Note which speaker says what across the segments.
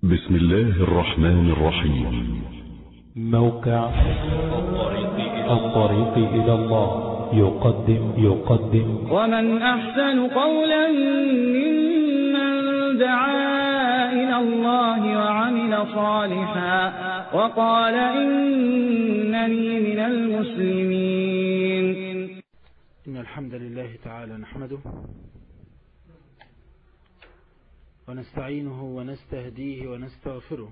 Speaker 1: بسم الله الرحمن الرحيم
Speaker 2: موقع الطريق إلى الله يقدم يقدم
Speaker 3: ومن أحسن قولا ممن دعا إلى الله وعمل صالحا وقال إنني من المسلمين
Speaker 4: إن الحمد لله تعالى نحمده ونستعينه ونستهديه ونستغفره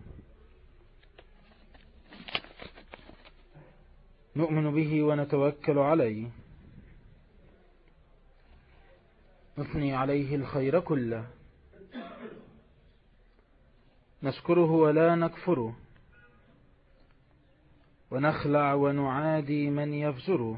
Speaker 4: نؤمن به ونتوكل عليه نثني عليه الخير كله نشكره ولا نكفره ونخلع ونعادي من يفجره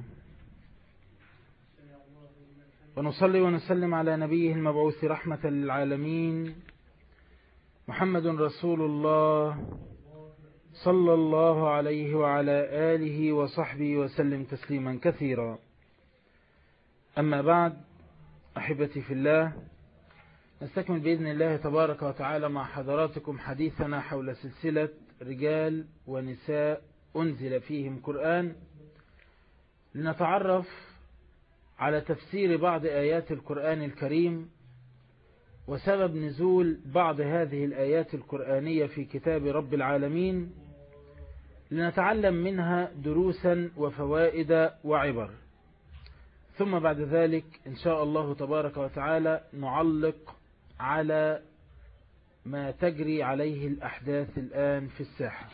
Speaker 4: ونصلي ونسلم على نبيه المبعوث رحمة للعالمين محمد رسول الله صلى الله عليه وعلى آله وصحبه وسلم تسليما كثيرا أما بعد أحبتي في الله نستكمل بإذن الله تبارك وتعالى مع حضراتكم حديثنا حول سلسلة رجال ونساء أنزل فيهم قرآن لنتعرف على تفسير بعض آيات القرآن الكريم وسبب نزول بعض هذه الآيات القرآنية في كتاب رب العالمين لنتعلم منها دروسا وفوائد وعبر ثم بعد ذلك إن شاء الله تبارك وتعالى نعلق على ما تجري عليه الأحداث الآن في الساحة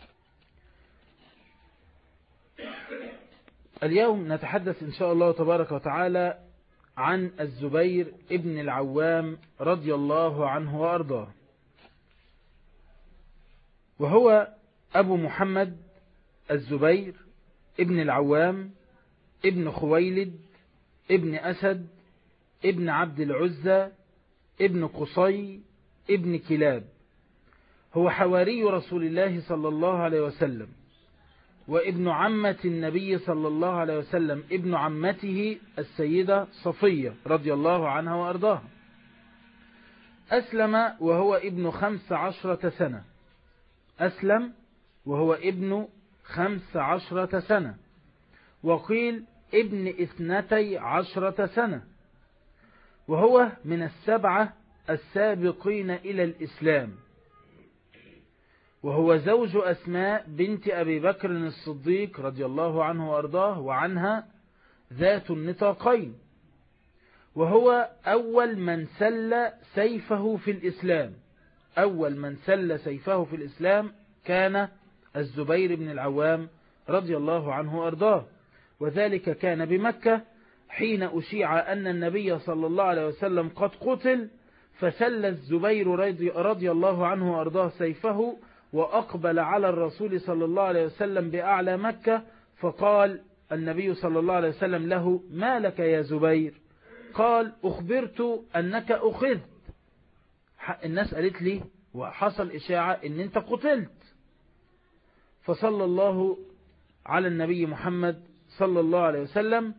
Speaker 4: اليوم نتحدث إن شاء الله تبارك وتعالى عن الزبير ابن العوام رضي الله عنه وأرضاه وهو أبو محمد الزبير ابن العوام ابن خويلد ابن أسد ابن عبد العزة ابن قصي ابن كلاب هو حواري رسول الله صلى الله عليه وسلم وابن عمة النبي صلى الله عليه وسلم ابن عمته السيدة صفية رضي الله عنها وأرضاها أسلم وهو ابن خمس عشرة سنة أسلم وهو ابن خمس عشرة سنة وقيل ابن اثنتي عشرة سنة وهو من السبعة السابقين إلى الإسلام وهو زوج أسماء بنت أبي بكر الصديق رضي الله عنه وأرضاه وعنها ذات النطاقين وهو أول من سل سيفه في الإسلام أول من سل سيفه في الإسلام كان الزبير بن العوام رضي الله عنه وأرضاه وذلك كان بمكة حين أشيع أن النبي صلى الله عليه وسلم قد قتل فسل الزبير رضي الله عنه وأرضاه سيفه وأقبل على الرسول صلى الله عليه وسلم بأعلى مكة فقال النبي صلى الله عليه وسلم له ما لك يا زبير قال أخبرت أنك أخذت الناس قالت لي وحصل إشاعة أن أنت قتلت فصلى الله على النبي محمد صلى الله عليه وسلم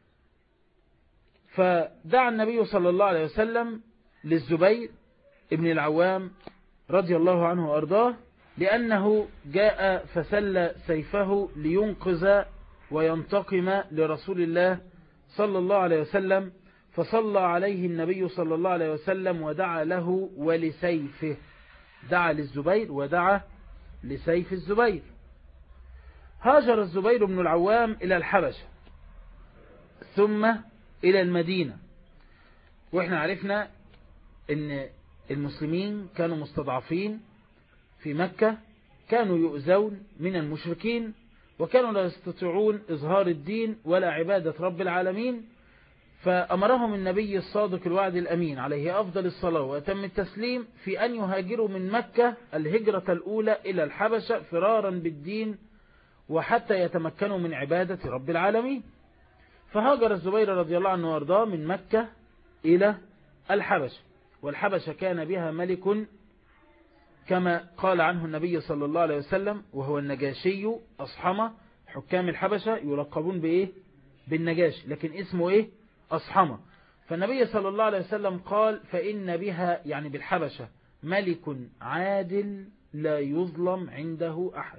Speaker 4: فدعا النبي صلى الله عليه وسلم للزبير ابن العوام رضي الله عنه وأرضاه لأنه جاء فسل سيفه لينقذ وينتقم لرسول الله صلى الله عليه وسلم فصلى عليه النبي صلى الله عليه وسلم ودعا له ولسيفه دعا للزبير ودعا لسيف الزبير هاجر الزبير بن العوام إلى الحبشة ثم إلى المدينة وإحنا عرفنا أن المسلمين كانوا مستضعفين في مكة كانوا يؤذون من المشركين وكانوا لا يستطيعون إظهار الدين ولا عبادة رب العالمين فأمرهم النبي الصادق الوعد الأمين عليه أفضل الصلاة وأتم التسليم في أن يهاجروا من مكة الهجرة الأولى إلى الحبشة فرارا بالدين وحتى يتمكنوا من عبادة رب العالمين فهاجر الزبير رضي الله عنه وارضاه من مكة إلى الحبشة والحبشة كان بها ملك كما قال عنه النبي صلى الله عليه وسلم وهو النجاشي أصحمة حكام الحبشة يلقبون بإيه بالنجاشي لكن اسمه إيه أصحمة فالنبي صلى الله عليه وسلم قال فإن بها يعني بالحبشة ملك عادل لا يظلم عنده أحد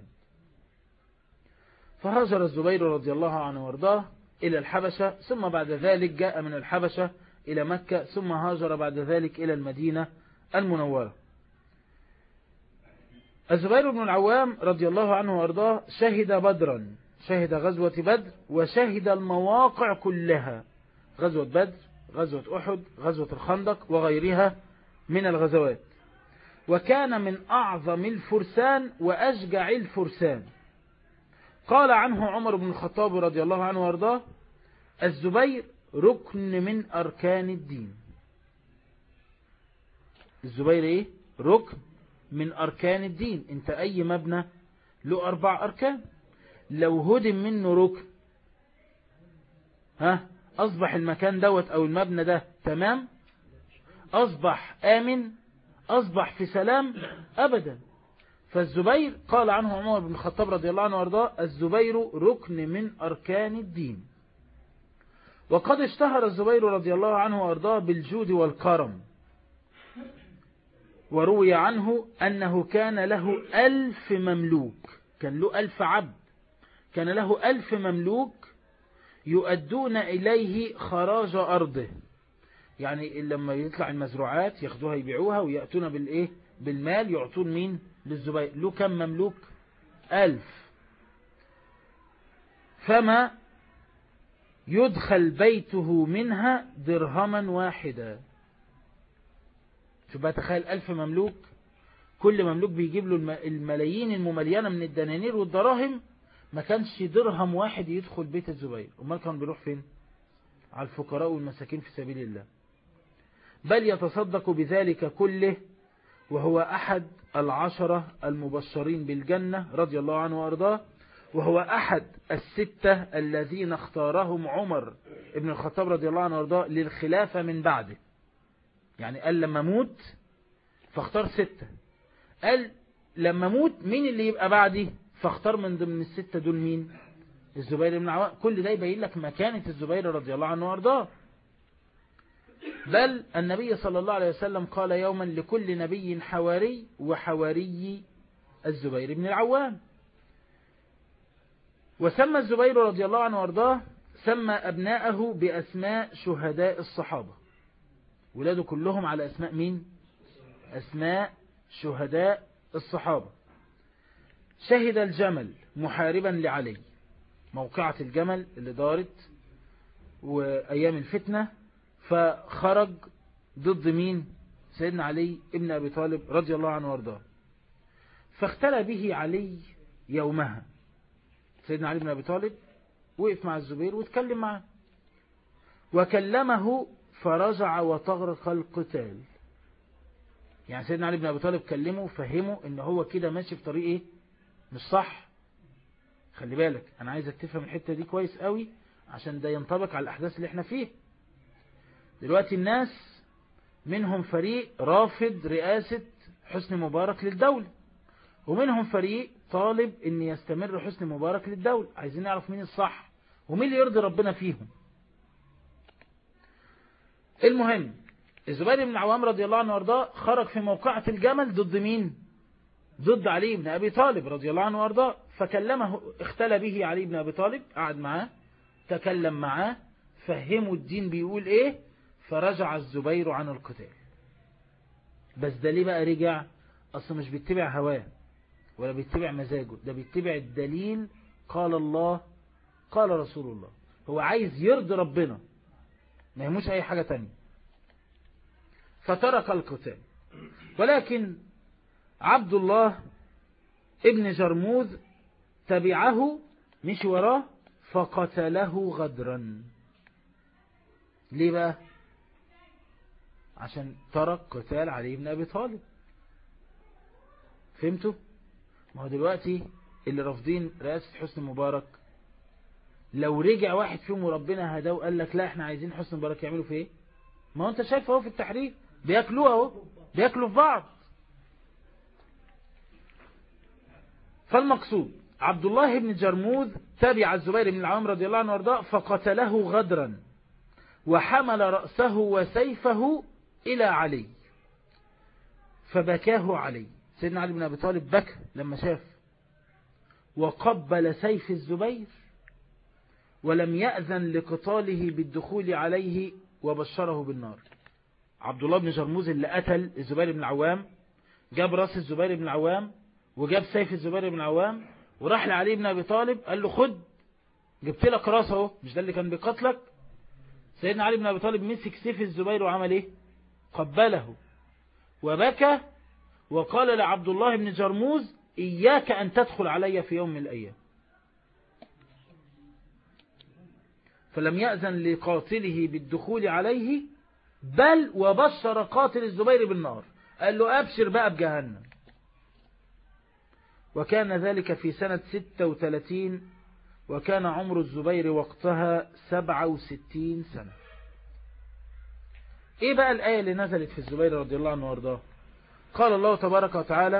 Speaker 4: فهاجر الزبير رضي الله عنه وارضاه إلى الحبشة ثم بعد ذلك جاء من الحبشة إلى مكة ثم هاجر بعد ذلك إلى المدينة المنورة الزبير بن العوام رضي الله عنه وارضاه شهد بدرا شهد غزوة بدر وشهد المواقع كلها غزوة بدر غزوة أحد غزوة الخندق وغيرها من الغزوات وكان من أعظم الفرسان وأشجع الفرسان قال عنه عمر بن الخطاب رضي الله عنه وارضاه الزبير ركن من أركان الدين الزبير إيه؟ ركن من أركان الدين انت أي مبنى له أربع أركان لو هدم منه ركن ها أصبح المكان دوت أو المبنى ده تمام أصبح آمن أصبح في سلام أبدا فالزبير قال عنه عمر بن الخطاب رضي الله عنه وارضاه الزبير ركن من أركان الدين وقد اشتهر الزبير رضي الله عنه وارضاه بالجود والكرم وروي عنه أنه كان له ألف مملوك كان له ألف عبد كان له ألف مملوك يؤدون إليه خراج أرضه يعني لما يطلع المزروعات ياخدوها يبيعوها ويأتون بالإيه بالمال يعطون مين للزبير له كم مملوك ألف فما يدخل بيته منها درهما واحدا شوف بقى تخيل ألف مملوك كل مملوك بيجيب له الملايين الممليانة من الدنانير والدراهم ما كانش درهم واحد يدخل بيت الزبير امال كان بيروح فين على الفقراء والمساكين في سبيل الله بل يتصدق بذلك كله وهو أحد العشرة المبشرين بالجنة رضي الله عنه وأرضاه وهو أحد الستة الذين اختارهم عمر ابن الخطاب رضي الله عنه وأرضاه للخلافة من بعده يعني قال لما موت فاختار ستة قال لما موت مين اللي يبقى بعدي فاختار من ضمن الستة دول مين الزبير بن عوام كل ده يبين لك مكانة الزبير رضي الله عنه وارضاه بل النبي صلى الله عليه وسلم قال يوما لكل نبي حواري وحواري الزبير بن العوام وسمى الزبير رضي الله عنه وارضاه سمى أبناءه بأسماء شهداء الصحابة ولاده كلهم على أسماء مين أسماء شهداء الصحابة شهد الجمل محاربا لعلي موقعة الجمل اللي دارت وأيام الفتنة فخرج ضد مين سيدنا علي ابن أبي طالب رضي الله عنه وارضاه فاختلى به علي يومها سيدنا علي بن أبي طالب وقف مع الزبير واتكلم معه وكلمه فرجع وتغرق القتال يعني سيدنا علي بن أبي طالب كلمه وفهمه ان هو كده ماشي في طريق ايه مش صح خلي بالك انا عايزك تفهم الحتة دي كويس قوي عشان ده ينطبق على الاحداث اللي احنا فيه دلوقتي الناس منهم فريق رافض رئاسة حسن مبارك للدولة ومنهم فريق طالب ان يستمر حسن مبارك للدولة عايزين نعرف مين الصح ومين اللي يرضي ربنا فيهم المهم الزبير بن عوام رضي الله عنه وارضاه خرج في موقعة الجمل ضد مين ضد علي بن أبي طالب رضي الله عنه وارضاه فكلمه اختلى به علي بن أبي طالب قعد معاه تكلم معاه فهموا الدين بيقول ايه فرجع الزبير عن القتال بس ده ليه بقى رجع اصلا مش بيتبع هواه ولا بيتبع مزاجه ده بيتبع الدليل قال الله قال رسول الله هو عايز يرضي ربنا ما يهموش اي حاجة تانية فترك القتال ولكن عبد الله ابن جرموذ تبعه مش وراه فقتله غدرا ليه بقى عشان ترك قتال علي بن أبي طالب فهمتوا ما هو دلوقتي اللي رافضين رئاسة حسن مبارك لو رجع واحد فيهم وربنا هداه وقال لك لا احنا عايزين حسن مبارك يعملوا في ايه ما هو انت شايف اهو في التحرير بياكلوها اهو بياكلوا في بعض فالمقصود عبد الله بن جرموذ تبع الزبير بن العوام رضي الله عنه وارضاه فقتله غدرا وحمل رأسه وسيفه إلى علي فبكاه علي سيدنا علي بن أبي طالب بكى لما شاف وقبل سيف الزبير ولم يأذن لقتاله بالدخول عليه وبشره بالنار عبد الله بن جرموز اللي قتل الزبير بن العوام جاب راس الزبير بن العوام وجاب سيف الزبير بن العوام وراح لعلي بن أبي طالب قال له خد جبت لك راسه اهو مش ده اللي كان بيقتلك سيدنا علي بن أبي طالب مسك سيف الزبير وعمل ايه قبله وبكى وقال لعبد الله بن جرموز إياك أن تدخل علي في يوم من الأيام فلم يأذن لقاتله بالدخول عليه بل وبشر قاتل الزبير بالنار قال له أبشر بقى بجهنم وكان ذلك في سنة 36 وكان عمر الزبير وقتها 67 سنة ايه بقى الآية اللي نزلت في الزبير رضي الله عنه وارضاه قال الله تبارك وتعالى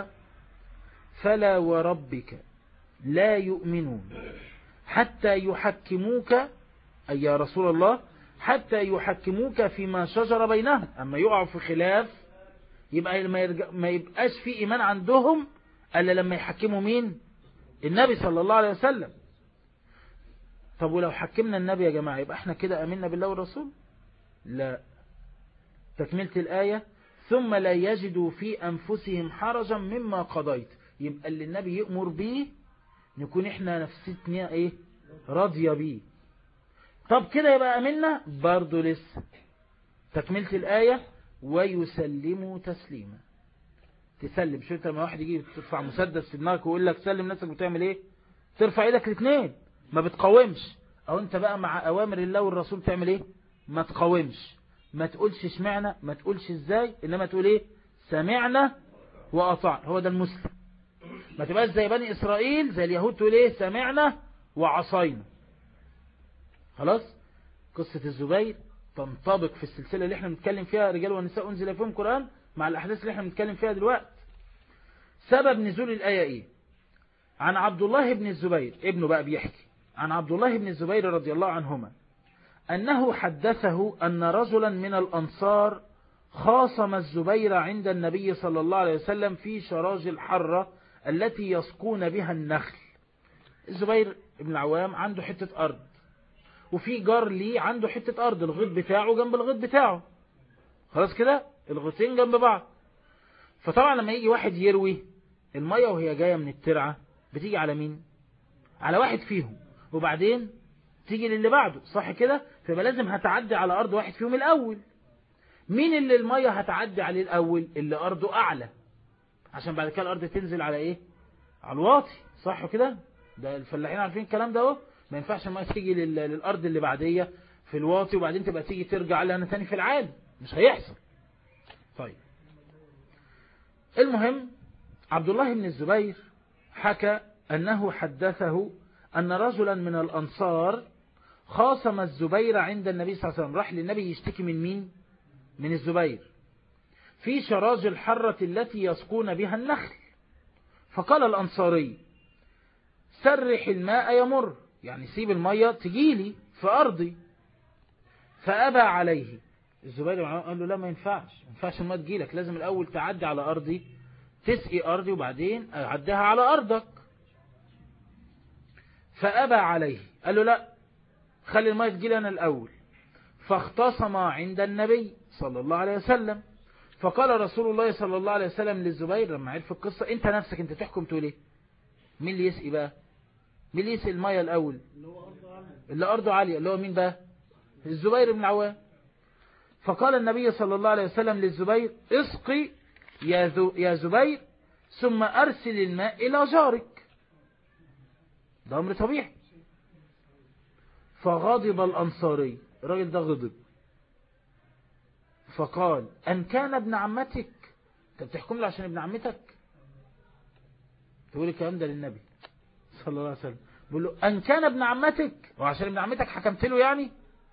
Speaker 4: فلا وربك لا يؤمنون حتى يحكموك أي يا رسول الله حتى يحكموك فيما شجر بينهم أما يقعوا في خلاف يبقى ما, يرجع ما يبقاش في إيمان عندهم ألا لما يحكموا مين النبي صلى الله عليه وسلم طب ولو حكمنا النبي يا جماعة يبقى احنا كده أمنا بالله والرسول لا تكملة الآية ثم لا يجدوا في أنفسهم حرجا مما قضيت يبقى اللي النبي يأمر به نكون احنا نفسيتنا ايه راضية بيه طب كده يبقى أمنا برضو لسه تكملة الآية ويسلموا تسليما تسلم شو انت لما واحد يجي ترفع مسدس في دماغك ويقول لك سلم نفسك بتعمل ايه ترفع ايدك الاثنين ما بتقاومش او انت بقى مع اوامر الله والرسول تعمل ايه ما تقاومش ما تقولش اشمعنا ما تقولش ازاي انما تقول ايه سمعنا واطعنا هو ده المسلم ما تبقاش زي بني اسرائيل زي اليهود تقول ايه سمعنا وعصينا خلاص قصة الزبير تنطبق في السلسلة اللي احنا بنتكلم فيها رجال ونساء انزل فيهم قرآن مع الاحداث اللي احنا بنتكلم فيها دلوقتي سبب نزول الآية ايه عن عبد الله بن الزبير ابنه بقى بيحكي عن عبد الله بن الزبير رضي الله عنهما أنه حدثه أن رجلا من الأنصار خاصم الزبير عند النبي صلى الله عليه وسلم في شراج الحرة التي يسقون بها النخل الزبير بن العوام عنده حتة أرض وفي جار ليه عنده حتة أرض الغيط بتاعه جنب الغيط بتاعه خلاص كده الغيطين جنب بعض فطبعا لما يجي واحد يروي المية وهي جاية من الترعة بتيجي على مين على واحد فيهم وبعدين تيجي للي بعده صح كده فيبقى لازم هتعدي على أرض واحد فيهم الأول مين اللي المية هتعدي عليه الأول اللي أرضه أعلى عشان بعد كده الأرض تنزل على إيه على الواطي صح كده ده الفلاحين عارفين الكلام ده اهو ما ينفعش المية تيجي للأرض اللي بعدية في الواطي وبعدين تبقى تيجي ترجع لها تاني في العالي مش هيحصل طيب المهم عبد الله بن الزبير حكى أنه حدثه أن رجلا من الأنصار خاصم الزبير عند النبي صلى الله عليه وسلم راح للنبي يشتكي من مين من الزبير في شراج الحرة التي يسقون بها النخل فقال الأنصاري سرح الماء يمر يعني سيب المية تجيلي في أرضي فأبى عليه الزبير قال له لا ما ينفعش ما ينفعش الماء تجيلك لازم الأول تعدي على أرضي تسقي أرضي وبعدين أعدها على أرضك فأبى عليه قال له لا خلي الماء تجيلي أنا الأول فاختصم عند النبي صلى الله عليه وسلم فقال رسول الله صلى الله عليه وسلم للزبير لما عرف القصة انت نفسك انت تحكم تقول ايه مين اللي يسقي بقى مين اللي يسقي المية الأول اللي أرضه عالية اللي هو مين بقى الزبير بن عوام فقال النبي صلى الله عليه وسلم للزبير اسقي يا, يا زبير ثم أرسل الماء إلى جارك ده أمر طبيعي فغضب الأنصاري الراجل ده غضب فقال أن كان ابن عمتك انت بتحكم له عشان ابن عمتك تقول الكلام ده للنبي صلى الله عليه وسلم بيقول له أن كان ابن عمتك وعشان ابن عمتك حكمت له يعني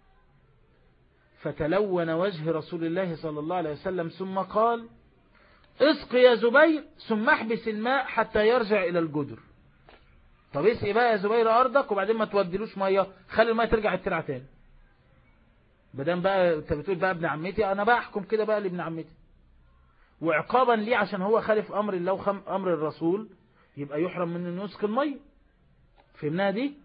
Speaker 4: فتلون وجه رسول الله صلى الله عليه وسلم ثم قال اسق يا زبير ثم احبس الماء حتى يرجع إلى الجدر طب اسقي بقى يا زبير أرضك وبعدين ما تودلوش مية خلي المية ترجع الترعة تاني بدام بقى انت بتقول بقى ابن عمتي انا بقى احكم كده بقى لابن عمتي وعقابا ليه عشان هو خالف أمر الله وخم أمر الرسول يبقى يحرم من أنه يسقي المية فهمناها دي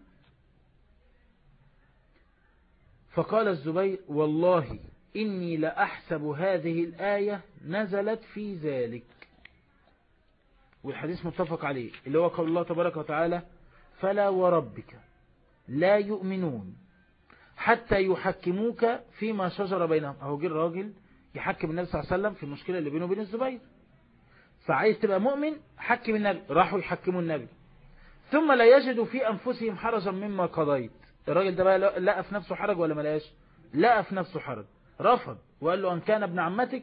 Speaker 4: فقال الزبير والله إني لأحسب هذه الآية نزلت في ذلك والحديث متفق عليه اللي هو قول الله تبارك وتعالى فلا وربك لا يؤمنون حتى يحكموك فيما شجر بينهم أهو جه الراجل يحكم النبي صلى الله عليه وسلم في المشكلة اللي بينه وبين الزبير فعايز تبقى مؤمن حكم النبي راحوا يحكموا النبي ثم لا يجدوا في أنفسهم حرجا مما قضيت الراجل ده بقى لقى في نفسه حرج ولا ما لقاش لقى في نفسه حرج رفض وقال له أن كان ابن عمتك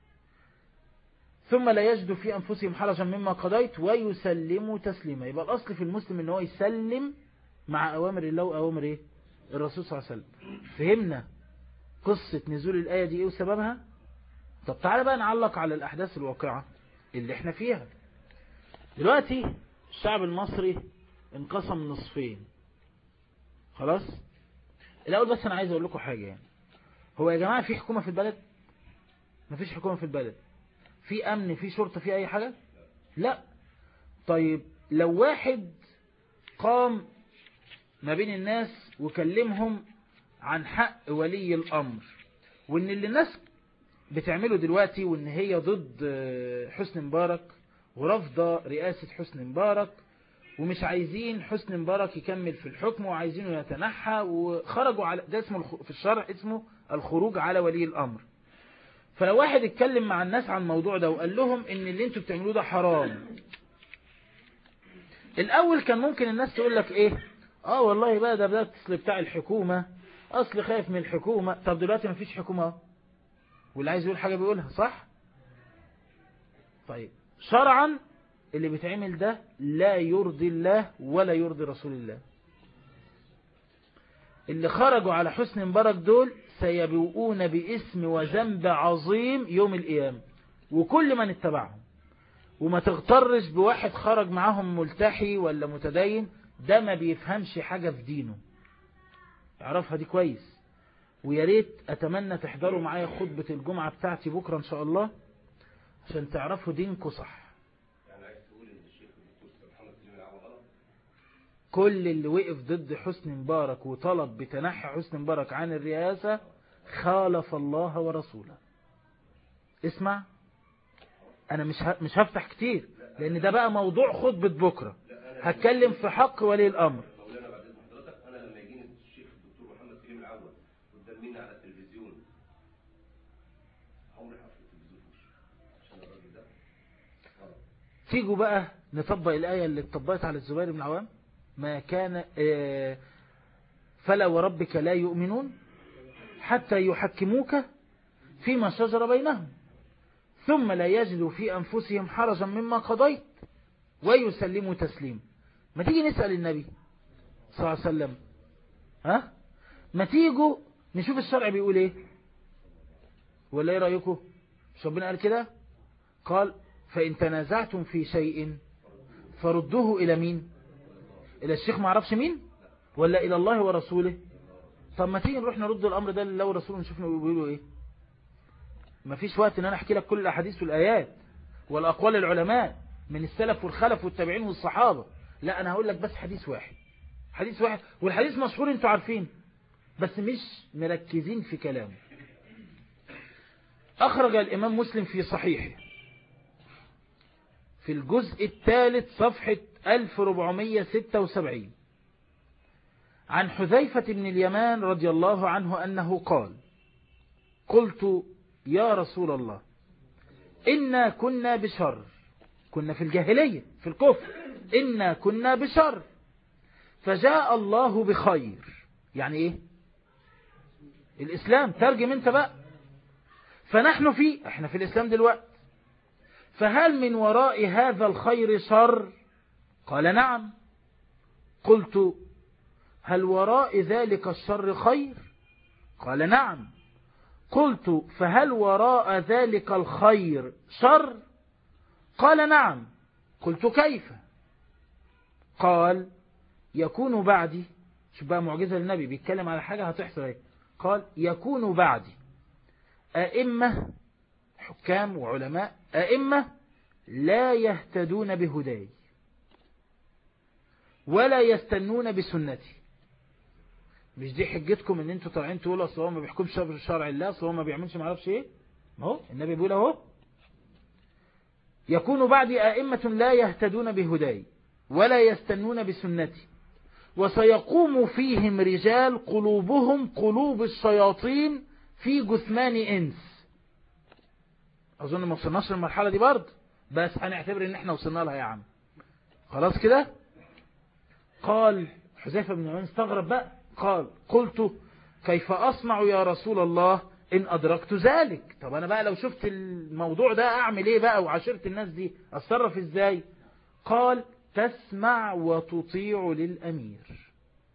Speaker 4: ثم لا يجد في أنفسهم حرجا مما قضيت ويسلموا تسليما يبقى الأصل في المسلم ان هو يسلم مع أوامر الله وأوامر إيه؟ الرسول صلى الله عليه وسلم فهمنا قصة نزول الآية دي إيه وسببها طب تعالى بقى نعلق على الأحداث الواقعة اللي احنا فيها دلوقتي الشعب المصري انقسم نصفين خلاص الأول بس أنا عايز أقول لكم حاجة يعني هو يا جماعة في حكومة في البلد مفيش حكومة في البلد في أمن في شرطة في أي حاجة لا طيب لو واحد قام ما بين الناس وكلمهم عن حق ولي الأمر وإن اللي الناس بتعمله دلوقتي وإن هي ضد حسن مبارك ورفض رئاسة حسن مبارك ومش عايزين حسن مبارك يكمل في الحكم وعايزينه يتنحى وخرجوا على ده اسمه في الشرع اسمه الخروج على ولي الأمر فلو واحد اتكلم مع الناس عن الموضوع ده وقال لهم ان اللي انتوا بتعملوه ده حرام الاول كان ممكن الناس تقول لك ايه اه والله بقى ده ده اصل بتاع الحكومة اصل خايف من الحكومة طب دلوقتي مفيش حكومة واللي عايز يقول حاجة بيقولها صح طيب شرعا اللي بيتعمل ده لا يرضي الله ولا يرضي رسول الله اللي خرجوا على حسن مبارك دول سيبوؤون باسم وذنب عظيم يوم القيامة وكل من اتبعهم وما تغترش بواحد خرج معاهم ملتحي ولا متدين ده ما بيفهمش حاجة في دينه اعرفها دي كويس ويا ريت اتمنى تحضروا معايا خطبة الجمعة بتاعتي بكرة ان شاء الله عشان تعرفوا دينكم صح كل اللي وقف ضد حسن مبارك وطلب بتنحي حسن مبارك عن الرئاسة خالف الله ورسوله اسمع انا مش مش هفتح كتير لان ده بقى موضوع خطبة بكرة هتكلم في حق ولي الامر
Speaker 5: مولانا بعد اذن حضرتك انا لما يجيني الشيخ الدكتور محمد كريم العوض قدام مني على التلفزيون عمري هقفل التلفزيون في وشه عشان الراجل ده
Speaker 4: تيجوا بقى نطبق الآية اللي اتطبقت على الزبير بن العوام ما كان آه، فلا وربك لا يؤمنون حتى يحكموك فيما شجر بينهم ثم لا يجدوا في أنفسهم حرجا مما قضيت ويسلموا تسليم ما تيجي نسأل النبي صلى الله عليه وسلم ها ما تيجوا نشوف الشرع بيقول ايه ولا ايه رأيكم مش ربنا قال كده قال فإن تنازعتم في شيء فردوه إلى مين إلى الشيخ ما عرفش مين ولا إلى الله ورسوله طب ما تيجي نروح نرد الأمر ده لله ورسوله نشوف بيقولوا إيه ما فيش وقت إن أنا أحكي لك كل الأحاديث والآيات والأقوال العلماء من السلف والخلف والتابعين والصحابة لا أنا هقول لك بس حديث واحد حديث واحد والحديث مشهور انتوا عارفين بس مش مركزين في كلامه أخرج الإمام مسلم في صحيحه في الجزء الثالث صفحة 1476 عن حذيفة بن اليمان رضي الله عنه أنه قال قلت يا رسول الله إنا كنا بشر كنا في الجاهلية في الكفر إنا كنا بشر فجاء الله بخير يعني إيه الإسلام ترجم أنت بقى فنحن في احنا في الإسلام دلوقتي فهل من وراء هذا الخير شر قال نعم قلت هل وراء ذلك الشر خير قال نعم قلت فهل وراء ذلك الخير شر قال نعم قلت كيف قال يكون بعدي شوف بقى معجزة للنبي بيتكلم على حاجة هتحصل ايه قال يكون بعدي أئمة حكام وعلماء أئمة لا يهتدون بهداي ولا يستنون بسنتي مش دي حجتكم ان انتوا طالعين تقولوا اصل هو ما بيحكمش شرع الله اصل هو ما بيعملش ما اعرفش ايه ما هو النبي بيقول اهو يكون بعدي أئمة لا يهتدون بهداي ولا يستنون بسنتي وسيقوم فيهم رجال قلوبهم قلوب الشياطين في جثمان إنس أظن ما وصلناش للمرحلة دي برضه بس هنعتبر ان احنا وصلنا لها يا عم خلاص كده قال حذيفة بن يمان استغرب بقى قال قلت كيف أصنع يا رسول الله إن أدركت ذلك طب أنا بقى لو شفت الموضوع ده أعمل إيه بقى وعشرت الناس دي أتصرف إزاي قال تسمع وتطيع للأمير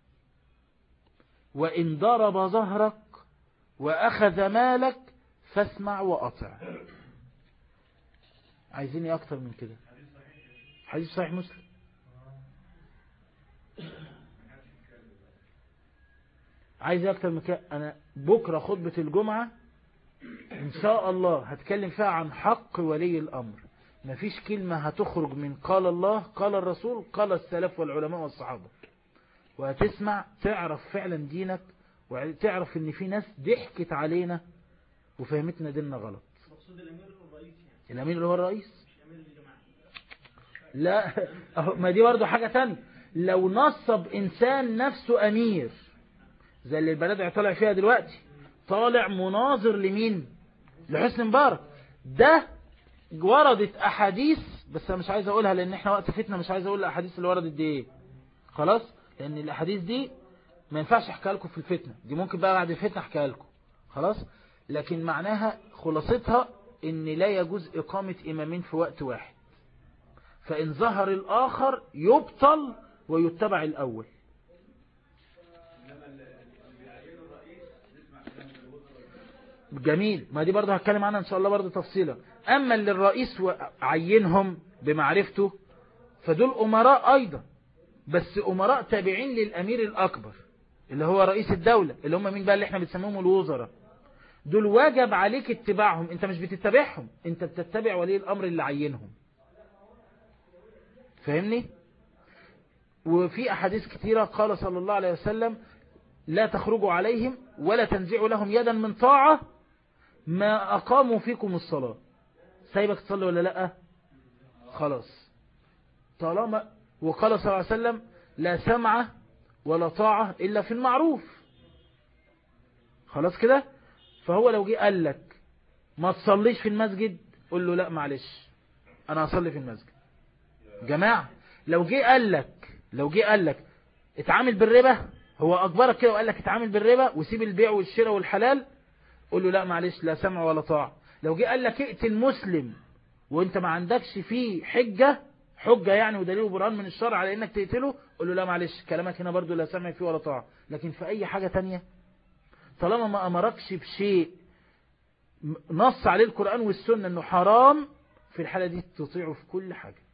Speaker 4: وإن ضرب ظهرك وأخذ مالك فاسمع وأطع عايزين ايه أكتر من كده حديث صحيح مسلم عايز ايه أكتر من كده أنا بكرة خطبة الجمعة إن شاء الله هتكلم فيها عن حق ولي الأمر مفيش كلمة هتخرج من قال الله قال الرسول قال السلف والعلماء والصحابة وهتسمع تعرف فعلا دينك وتعرف ان في ناس ضحكت علينا وفهمتنا ديننا غلط الامير اللي هو الرئيس لا ما دي برضه حاجة تانية لو نصب انسان نفسه امير زي اللي البلد طالع فيها دلوقتي طالع مناظر لمين لحسن مبارك ده وردت احاديث بس انا مش عايز اقولها لان احنا وقت فتنة مش عايز اقول الاحاديث اللي وردت دي ايه خلاص لان الاحاديث دي ما ينفعش احكيها لكم في الفتنة دي ممكن بقى بعد الفتنة احكيها لكم خلاص لكن معناها خلاصتها ان لا يجوز اقامة امامين في وقت واحد فان ظهر الاخر يبطل ويتبع الاول جميل ما دي برضه هتكلم عنها ان شاء الله برضه تفصيلا اما اللي الرئيس عينهم بمعرفته فدول امراء ايضا بس امراء تابعين للامير الاكبر اللي هو رئيس الدولة اللي هم مين بقى اللي احنا بنسميهم الوزراء دول واجب عليك اتباعهم انت مش بتتبعهم انت بتتبع ولي الامر اللي عينهم فاهمني وفي احاديث كتيرة قال صلى الله عليه وسلم لا تخرجوا عليهم ولا تنزعوا لهم يدا من طاعة ما أقاموا فيكم الصلاة سايبك تصلي ولا لا خلاص طالما وقال صلى الله عليه وسلم لا سمع ولا طاعة إلا في المعروف خلاص كده فهو لو جه قال لك ما تصليش في المسجد قول له لا معلش أنا أصلي في المسجد جماعة لو جه قال لك لو جه قال لك اتعامل بالربا هو أكبرك كده وقال لك اتعامل بالربا وسيب البيع والشراء والحلال قول له لا معلش لا سمع ولا طاعة لو جه قال لك اقتل مسلم وانت ما عندكش فيه حجة حجة يعني ودليل وبرهان من الشرع على انك تقتله قول له لا معلش كلامك هنا برضو لا سمع فيه ولا طاعة لكن في اي حاجة تانية طالما ما امركش بشيء نص عليه القرآن والسنة انه حرام في الحالة دي تطيعه في كل حاجة